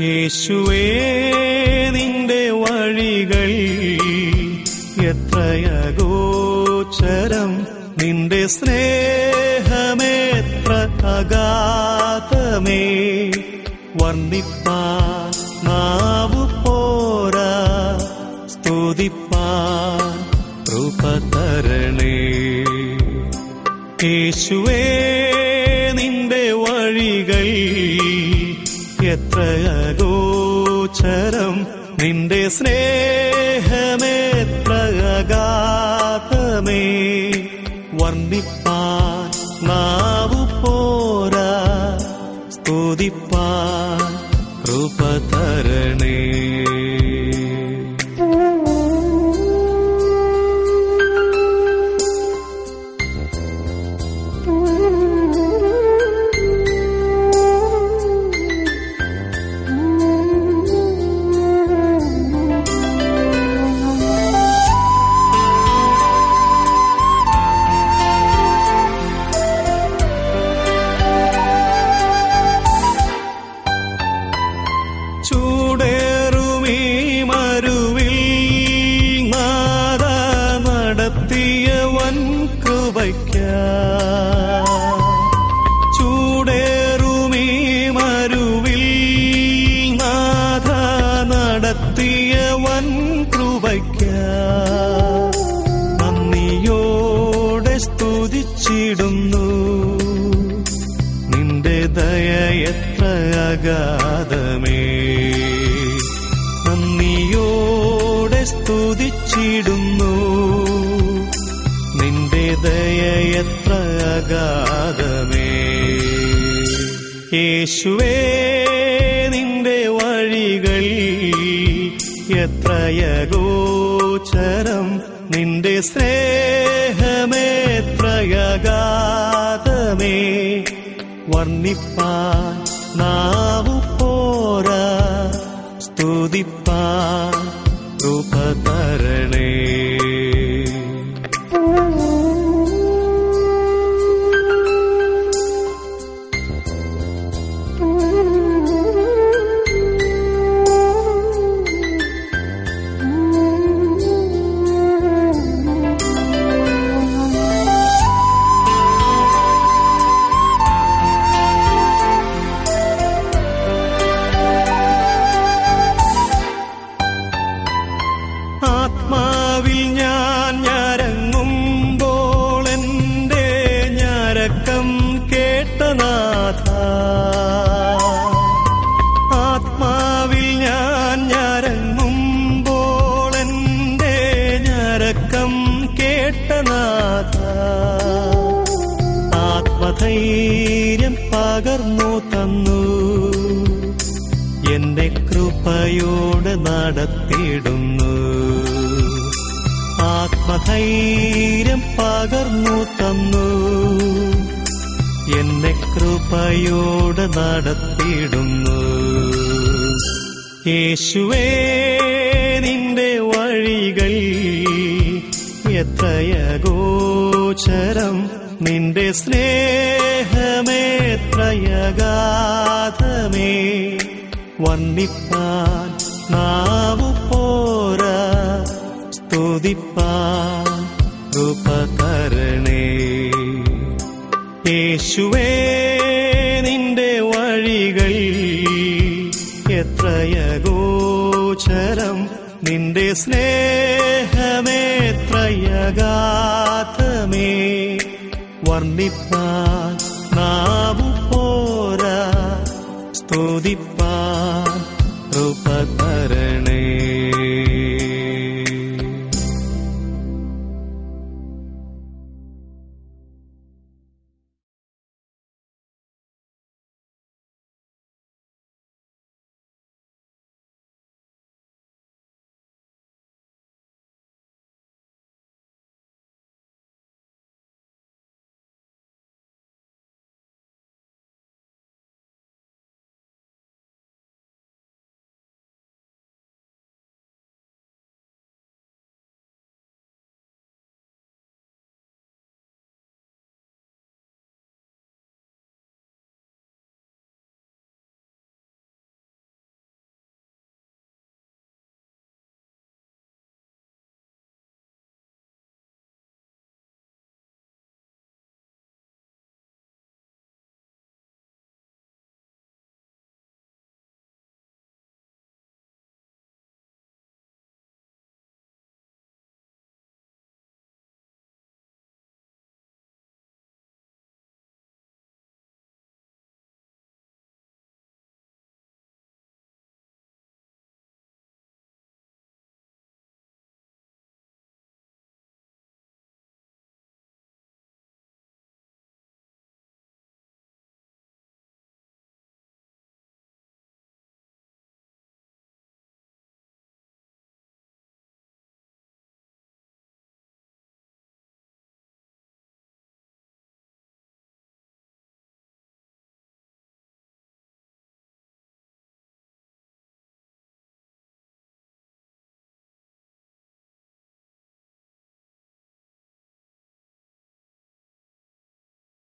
യേശുവേ നിന്റെ വഴികൾ എത്രയഗോചരം നിന്റെ സ്നേഹമേത്ര അഗാധമേ വർണ്ണിപ്പാൻ നാവു പോരാ സ്തുതിപ്പാൻ കൃപ തരണേ യേശുവേ നിന്റെ വഴികൾ എത്രയഗോചരം നിന്റെ സ്നേഹമേത്ര അഗാധമേ വർണ്ണിപ്പാൻ നാവു പോരാ സ്തുതിപ്പാൻ കൃപ തരണേ ചൂടേറുമീ മരുവിൽ നാദ നടത്തിയ വൻ കൃപയ്ക്ക ചൂടേറുമീ മരുവിൽ നാഥ നടത്തിയ വൻ കൃപയ്ക്ക നന്ദിയോടെ സ്തുതിച്ചിടുന്നു നിന്റെ ദയ എത്ര അഗാധമേ നന്ദിയോടെ സ്തുതിച്ചിടുന്നു നിന്റെ ദയ എത്ര അഗാധമേ യേശുവേ നിന്റെ വഴികൾ എത്രയഗോചരം നിന്റെ സ്നേഹമേത്രയഗാധമേ വർണ്ണിപ്പാൻ നാവു പോരാ സ്തുതിപ്പാൻ കൃപ തരണേ ആത്മാവിൽ ഞാൻ ഞരങ്ങുമ്പോൾ എൻ്റെ ഞരക്കം കേട്ട നാഥ ആത്മാവിൽ ഞാൻ ഞരങ്ങുമ്പോൾ എൻ്റെ ഞരക്കം കേട്ട നാഥ ആത്മധൈര്യം പകർന്നു തന്നു എന്നെ കൃപയോട് നടത്തിയിടുന്നു ആത്മധൈര്യം പകർന്നു തന്നു എന്നെ കൃപയോട് നടത്തിയിടുന്നു യേശുവേ നിന്റെ വഴികൾ എത്രയഗോചരം നിന്റെ സ്നേഹമേത്രയഗാധമേ വർണ്ണിപ്പാൻ നാവു പോരാ സ്തുതിപ്പാൻ കൃപ തരണേ യേശുവേ നിന്റെ വഴികൾ എത്രയഗോചരം നിന്റെ സ്നേഹമേത്രയഗാധമേ വർണ്ണിപ്പാൻ നാവു പോരാ സ്തുതിപ്പാൻ